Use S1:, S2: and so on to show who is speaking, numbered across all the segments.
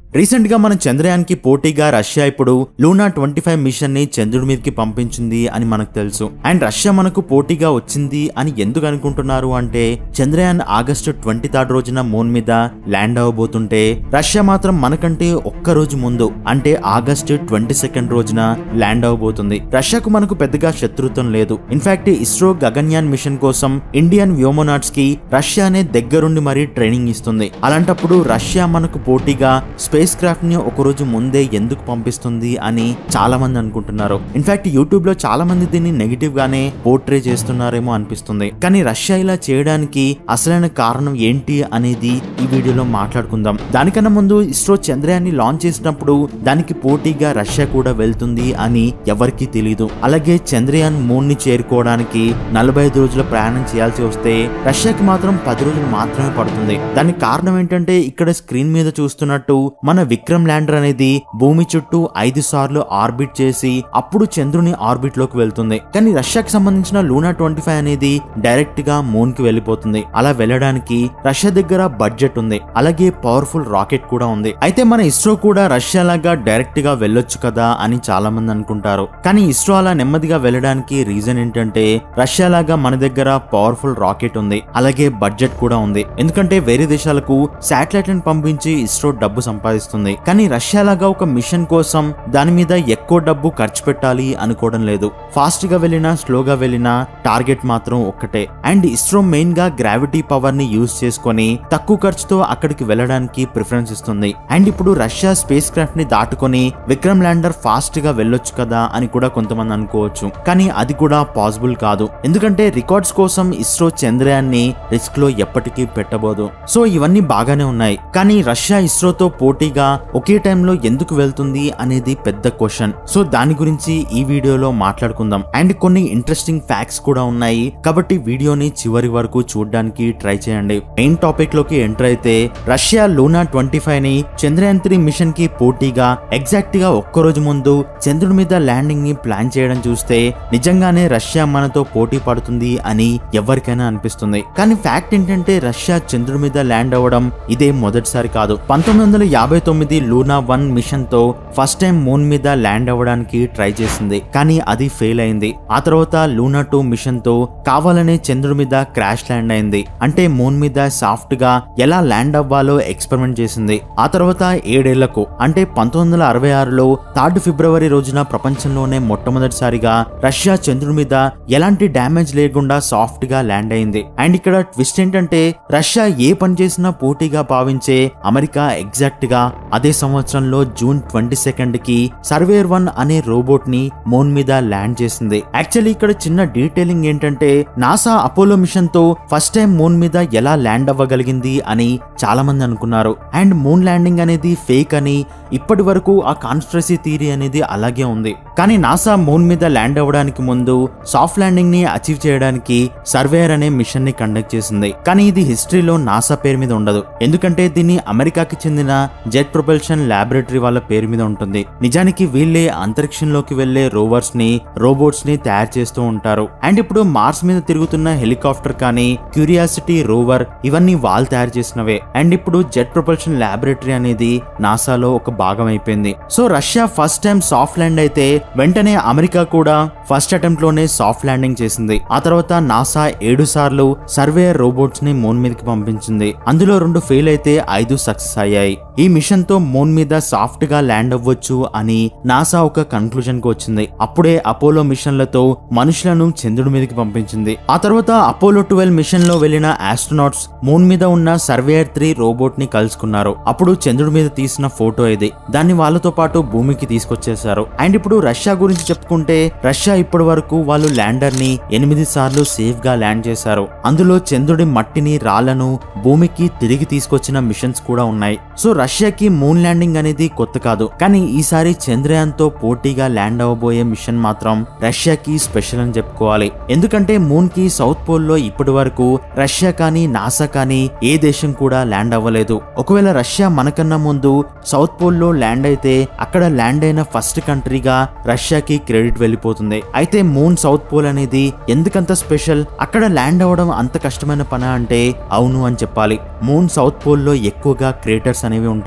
S1: recent గా మన చంద్రయాన్ కి పోటీగా రష్యా ఇప్పుడు లూనా ట్వంటీ ఫైవ్ మిషన్ ని చంద్రుడి మీదకి పంపించింది అని మనకు తెలుసు అండ్ రష్యా మనకు పోటీగా వచ్చింది అని ఎందుకు అనుకుంటున్నారు అంటే చంద్రయాన్ ఆగస్టు ట్వంటీ థర్డ్ రోజున మూన్ మీద ల్యాండ్ అవ్వబోతుంటే రష్యా మాత్రం మనకంటే ఒక్క రోజు ముందు అంటే ఆగస్టు ట్వంటీ సెకండ్ రోజున ల్యాండ్ అవ్వబోతుంది రష్యాకు మనకు పెద్దగా శత్రుత్వం లేదు ఇన్ఫాక్ట్ ఇస్రో గగన్యాన్ మిషన్ కోసం ఇండియన్ వ్యోమోనాట్స్ కి రష్యానే దగ్గరుండి మరీ ట్రైనింగ్ ఇస్తుంది అలాంటప్పుడు రష్యా మనకు పోటీగా స్పేస్ క్రాఫ్ట్ ని ఒక రోజు ముందే ఎందుకు పంపిస్తుంది అని చాలా మంది అనుకుంటున్నారు ఇన్ఫాక్ట్ యూట్యూబ్ లో చాలా మంది దీన్ని నెగిటివ్ గానే పోర్ట్రే చేస్తున్నారేమో అనిపిస్తుంది కానీ రష్యా ఇలా చేయడానికి అసలైన కారణం ఏంటి అనేది ఈ వీడియోలో మాట్లాడుకుందాం దానికన్నా ముందు ఇస్రో చంద్రయాన్ని లాంచ్ చేసినప్పుడు దానికి పోటీగా రష్యా కూడా వెళ్తుంది అని ఎవరికీ తెలియదు అలాగే చంద్రయాన్ మూన్ ని చేరుకోవడానికి నలభై ఐదు రోజుల ప్రయాణం చేయాల్సి వస్తే రష్యాకి మాత్రం పది రోజులు మాత్రమే పడుతుంది దానికి కారణం ఏంటంటే ఇక్కడ స్క్రీన్ మీద చూస్తున్నట్టు మన విక్రమ్ ల్యాండర్ అనేది భూమి చుట్టూ ఐదు సార్లు ఆర్బిట్ చేసి అప్పుడు చంద్రుని ఆర్బిట్ లోకి వెళ్తుంది కానీ రష్యాకి సంబంధించిన లూనా ట్వంటీ ఫైవ్ అనేది డైరెక్ట్ గా మూన్ కి వెళ్ళిపోతుంది అలా వెళ్ళడానికి రష్యా దగ్గర బడ్జెట్ ఉంది అలాగే పవర్ఫుల్ రాకెట్ కూడా ఉంది అయితే మన ఇస్రో కూడా రష్యా లాగా డైరెక్ట్ గా వెళ్ళొచ్చు కదా అని చాలా మంది అనుకుంటారు కానీ ఇస్రో అలా నెమ్మదిగా వెళ్ళడానికి రీజన్ ఏంటంటే రష్యా లాగా మన దగ్గర పవర్ఫుల్ రాకెట్ ఉంది అలాగే బడ్జెట్ కూడా ఉంది ఎందుకంటే వేరే దేశాలకు శాటిలైట్లను పంపించి ఇస్రో డబ్బు సంపాదిస్తుంది కానీ రష్యా లాగా ఒక మిషన్ కోసం దాని మీద ఎక్కువ డబ్బు ఖర్చు పెట్టాలి అనుకోవడం లేదు ఫాస్ట్ గా వెళ్ళినా స్లోగా వెళ్ళినా టార్గెట్ మాత్రం ఒక్కటే అండ్ ఇస్రో మెయిన్ గా గ్రావిటీ పవర్ ని యూజ్ చేసుకొని తక్కువ ఖర్చుతో అక్కడికి వెళ్ళడానికి ప్రిఫరెన్స్ ఇస్తుంది అండ్ ఇప్పుడు రష్యా స్పేస్ క్రాఫ్ట్ ని దాటుకొని విక్రమ్ ల్యాండర్ ఫాస్ట్ గా వెళ్ళొచ్చు కదా అని కూడా కొంతమంది అనుకోవచ్చు కానీ అది కూడా పాసిబుల్ కాదు ఎందుకంటే రికార్డ్స్ కోసం ఇస్రో చంద్రయాన్ని రిస్క్ లో ఎప్పటికీ పెట్టబోదు సో ఇవన్నీ బాగానే ఉన్నాయి కానీ రష్యా ఇస్రోతో పోటీగా ఒకే టైంలో ఎందుకు వెళ్తుంది అనేది పెద్ద క్వశ్చన్ సో దాని గురించి ఈ వీడియోలో మాట్లాడుకుందాం అండ్ కొన్ని ఇంట్రెస్టింగ్ ఫ్యాక్ట్స్ కూడా ఉన్నాయి కాబట్టి వీడియోని చివరి వరకు చూడడానికి ట్రై చేయండి మెయిన్ టాపిక్ లోకి ఎంటర్ అయితే రష్యా లూనా ట్వంటీ ఫైవ్ ని చంద్రయాన్ త్రీ మిషన్ కి పోటీగా ఎగ్జాక్ట్ గా ఒక్క రోజు ముందు చంద్రుడి మీద ల్యాండింగ్ ని ప్లాన్ చేయడం చూస్తే నిజంగానే రష్యా మనతో పోటీ పడుతుంది అని ఎవరికైనా అనిపిస్తుంది కానీ ఫ్యాక్ట్ ఏంటంటే రష్యా చంద్రుడి మీద ల్యాండ్ అవ్వడం ఇదే మొదటిసారి కాదు పంతొమ్మిది వందల యాభై తొమ్మిది లూనా వన్ మిషన్ తో ఫస్ట్ టైం మూన్ మీద ల్యాండ్ అవ్వడానికి ట్రై చేసింది కానీ అది ఫెయిల్ అయింది ఆ తర్వాత లూనా టూ మిషన్ తో కావాలనే చంద్రుడి మీద క్రాష్ ల్యాండ్ అయింది అంటే మూన్ మీద సాఫ్ట్ గా ఎలా ల్యాండ్ అవ్వాలో ఎక్స్పెరిమెంట్ చేసింది ఆ తర్వాత ఏడేళ్లకు అంటే పంతొమ్మిది వందల అరవై ఆరులో థర్డ్ ఫిబ్రవరి రోజున ప్రపంచంలోనే మొట్టమొదటిసారిగా రష్యా చంద్రుడి మీద ఎలాంటి డ్యామేజ్ లేకుండా సాఫ్ట్ గా ల్యాండ్ అయింది అండ్ ఇక్కడ ట్విస్ట్ ఏంటంటే రష్యా ఏ పని చేసినా పోటీగా భావించే అమెరికా ఎగ్జాక్ట్ గా అదే సంవత్సరంలో జూన్ ట్వంటీ సెకండ్ కి సర్వేర్ వన్ అనే రోబోట్ ని మూన్ మీద ల్యాండ్ చేసింది యాక్చువల్లీ ఇక్కడ చిన్న డీటెయిలింగ్ ఏంటంటే నాసా అపోలో మిషన్ తో ఫస్ట్ టైం మూన్ మీద ఎలా ల్యాండ్ అవ్వగలిగింది అని చాలా మంది అనుకున్నారు అండ్ మూన్ ల్యాండింగ్ అనేది ఫేక్ అని ఇప్పటి వరకు ఆ కాన్స్పిరసీ థియరీ అనేది అలాగే ఉంది కానీ నాసా మూన్ మీద ల్యాండ్ అవ్వడానికి ముందు సాఫ్ట్ ల్యాండింగ్ ని అచీవ్ చేయడానికి సర్వేయర్ అనే మిషన్ ని కండక్ట్ చేసింది కానీ ఇది హిస్టరీలో నాసా పేరు మీద ఉండదు ఎందుకంటే దీన్ని అమెరికాకి చెందిన జెట్ ప్రొపల్షన్ ల్యాబొరేటరీ వాళ్ళ పేరు మీద ఉంటుంది నిజానికి వీళ్ళే అంతరిక్షంలోకి వెళ్లే రోవర్స్ ని రోబోట్స్ ని తయారు చేస్తూ ఉంటారు అండ్ ఇప్పుడు మార్స్ మీద తిరుగుతున్న హెలికాప్టర్ కానీ క్యూరియాసిటీ రోవర్ ఇవన్నీ వాళ్ళు తయారు చేసినవే అండ్ ఇప్పుడు జెట్ ప్రొపల్షన్ ల్యాబొరేటరీ అనేది నాసాలో ఒక భాగం అయిపోయింది so Russia first time soft land అయితే వెంటనే అమెరికా కూడా ఫస్ట్ అటెంప్ట్ లోనే సాఫ్ట్ ల్యాండింగ్ చేసింది ఆ తర్వాత నాసా ఏడు సార్లు సర్వేయర్ రోబోట్స్ ని మూన్ మీదకి పంపించింది అందులో రెండు ఫెయిల్ అయితే ఐదు సక్సెస్ అయ్యాయి ఈ మిషన్ తో మూన్ మీద సాఫ్ట్ గా ల్యాండ్ అవ్వచ్చు అని నాసా ఒక కన్క్లూజన్ కు వచ్చింది అప్పుడే అపోలో మిషన్లతో మనుషులను చంద్రుడి మీదకి పంపించింది ఆ తర్వాత అపోలో ట్వెల్వ్ మిషన్ లో వెళ్లిన ఆస్ట్రోనాట్స్ మూన్ మీద ఉన్న సర్వేయర్ త్రీ రోబోట్ ని కలుసుకున్నారు అప్పుడు చంద్రుడి మీద తీసిన ఫోటో ఇది దాన్ని వాళ్ళతో పాటు భూమికి తీసుకొచ్చేశారు అండ్ ఇప్పుడు రష్యా గురించి చెప్పుకుంటే రష్యా ఇప్పటి వరకు వాళ్ళు ల్యాండర్ ని ఎనిమిది సార్లు సేఫ్ గా ల్యాండ్ చేశారు అందులో చంద్రుడి మట్టిని రాళ్లను భూమికి తిరిగి తీసుకొచ్చిన మిషన్స్ కూడా ఉన్నాయి సో రష్యాకి మూన్ ల్యాండింగ్ అనేది కొత్త కాదు కానీ ఈసారి చంద్రయాన్ తో పోటీగా ల్యాండ్ అవ్వబోయే మిషన్ మాత్రం రష్యాకి స్పెషల్ అని చెప్పుకోవాలి ఎందుకంటే మూన్ కి సౌత్ పోల్ లో ఇప్పటి వరకు రష్యా కానీ నాసా కానీ ఏ దేశం కూడా ల్యాండ్ అవ్వలేదు ఒకవేళ రష్యా మనకన్నా ముందు సౌత్ పోల్ లో ల్యాండ్ అయితే అక్కడ ల్యాండ్ అయిన ఫస్ట్ కంట్రీగా రష్యాకి క్రెడిట్ వెళ్ళిపోతుంది అయితే మూన్ సౌత్ పోల్ అనేది ఎందుకంత స్పెషల్ అక్కడ ల్యాండ్ అవ్వడం అంత కష్టమైన పని అంటే అవును అని చెప్పాలి మూన్ సౌత్ పోల్ లో ఎక్కువగా క్రేటర్స్ అనేవి ఉంటాయి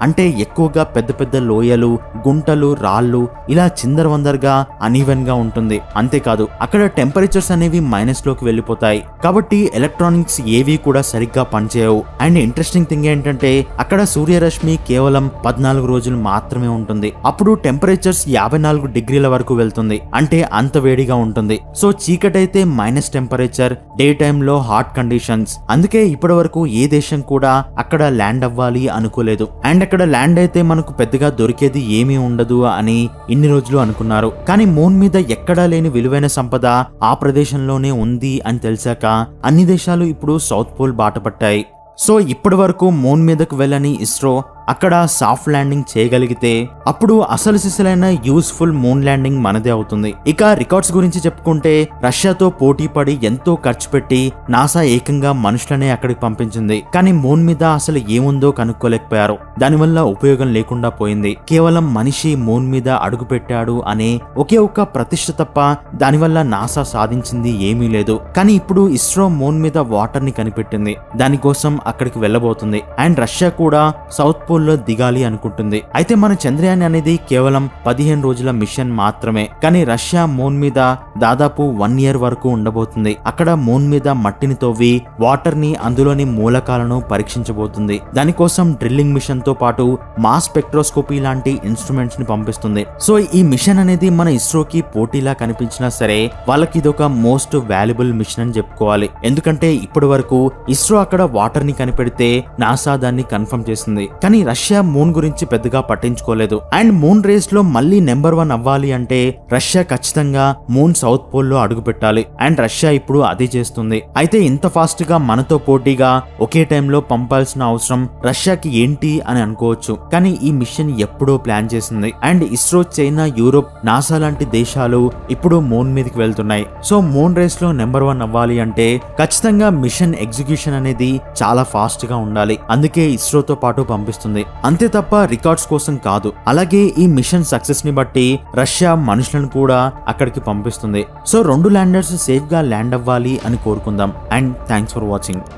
S1: అంటే ఎక్కువగా పెద్ద పెద్ద లోయలు గుంటలు రాళ్ళు ఇలా చిందరవందరగా అనీవెన్ గా ఉంటుంది అంతేకాదు అక్కడ టెంపరేచర్స్ అనేవి మైనస్ లోకి వెళ్ళిపోతాయి కాబట్టి ఎలక్ట్రానిక్స్ ఏవి కూడా సరిగ్గా పనిచేయవు అండ్ ఇంట్రెస్టింగ్ థింగ్ ఏంటంటే అక్కడ సూర్యరశ్మి కేవలం పద్నాలుగు రోజులు మాత్రమే ఉంటుంది అప్పుడు టెంపరేచర్స్ యాభై నాలుగు డిగ్రీల వరకు వెళ్తుంది అంటే అంత వేడిగా ఉంటుంది సో చీకటైతే మైనస్ టెంపరేచర్ డే టైంలో హాట్ కండిషన్స్ అందుకే ఇప్పటి వరకు ఏ దేశం కూడా అక్కడ ల్యాండ్ అవ్వాలి అనుకోలేదు అండ్ అక్కడ ల్యాండ్ అయితే మనకు పెద్దగా దొరికేది ఏమీ ఉండదు అని ఇన్ని రోజులు అనుకున్నారు కానీ మూన్ మీద ఎక్కడా లేని విలువైన సంపద ఆ ప్రదేశంలోనే ఉంది అని తెలిసాక అన్ని దేశాలు ఇప్పుడు సౌత్ పోల్ బాట పట్టాయి సో ఇప్పటి వరకు మూన్ మీదకు వెళ్ళని ఇస్రో అక్కడ సాఫ్ట్ ల్యాండింగ్ చేయగలిగితే అప్పుడు అసలు సిసలైన యూస్ఫుల్ మూన్ ల్యాండింగ్ మనదే అవుతుంది ఇక రికార్డ్స్ గురించి చెప్పుకుంటే రష్యాతో పోటీ పడి ఎంతో ఖర్చు పెట్టి నాసా ఏకంగా మనుషులనే అక్కడికి పంపించింది కానీ మూన్ మీద అసలు ఏముందో కనుక్కోలేకపోయారు దానివల్ల ఉపయోగం లేకుండా పోయింది కేవలం మనిషి మూన్ మీద అడుగు పెట్టాడు అనే ఒకే ఒక్క ప్రతిష్ట తప్ప దానివల్ల నాసా సాధించింది ఏమీ లేదు కానీ ఇప్పుడు ఇస్రో మూన్ మీద వాటర్ ని కనిపెట్టింది దానికోసం అక్కడికి వెళ్ళబోతుంది అండ్ రష్యా కూడా సౌత్ పోల్ లో దిగాలి అనుకుంటుంది అయితే మన చంద్రయాన్ అనేది కేవలం పదిహేను రోజుల మిషన్ మాత్రమే కానీ రష్యా మూన్ మీద దాదాపు వన్ ఇయర్ వరకు ఉండబోతుంది అక్కడ మూన్ మీద మట్టిని తవ్వి వాటర్ ని అందులోని మూలకాలను పరీక్షించబోతుంది దానికోసం డ్రిల్లింగ్ మిషన్ తో పాటు మాస్ స్పెక్ట్రోస్కోపీ లాంటి ఇన్స్ట్రుమెంట్స్ ని పంపిస్తుంది సో ఈ మిషన్ అనేది మన ఇస్రోకి పోటీలా కనిపించినా సరే వాళ్ళకి ఇదొక మోస్ట్ వాల్యుబుల్ మిషన్ అని చెప్పుకోవాలి ఎందుకంటే ఇప్పటి వరకు ఇస్రో అక్కడ వాటర్ ని కనిపెడితే నాసా దాన్ని కన్ఫర్మ్ చేసింది కానీ రష్యా మూన్ గురించి పెద్దగా పట్టించుకోలేదు అండ్ మూన్ రేస్ లో మళ్ళీ నెంబర్ వన్ అవ్వాలి అంటే రష్యా ఖచ్చితంగా మూన్ సౌత్ పోల్ లో అడుగు పెట్టాలి అండ్ రష్యా ఇప్పుడు అదే చేస్తుంది అయితే ఇంత ఫాస్ట్ గా మనతో పోటీగా ఒకే టైంలో పంపాల్సిన అవసరం రష్యాకి ఏంటి అని అనుకోవచ్చు కానీ ఈ మిషన్ ఎప్పుడో ప్లాన్ చేసింది and ISRO China Europe NASA లాంటి దేశాలు ఇప్పుడు మూన్ మీదకి వెళ్తున్నాయి సో మూన్ రేస్ లో నెంబర్ వన్ అవ్వాలి అంటే ఖచ్చితంగా మిషన్ ఎగ్జిక్యూషన్ అనేది చాలా ఫాస్ట్ గా ఉండాలి అందుకే ఇస్రోతో పాటు పంపిస్తుంది అంతే తప్ప రికార్డ్స్ కోసం కాదు అలాగే ఈ మిషన్ సక్సెస్ ని బట్టి రష్యా మనుషులను కూడా అక్కడికి పంపిస్తుంది సో రెండు ల్యాండర్స్ సేఫ్ గా ల్యాండ్ అవ్వాలి అని కోరుకుందాం అండ్ థ్యాంక్స్ ఫర్ వాచింగ్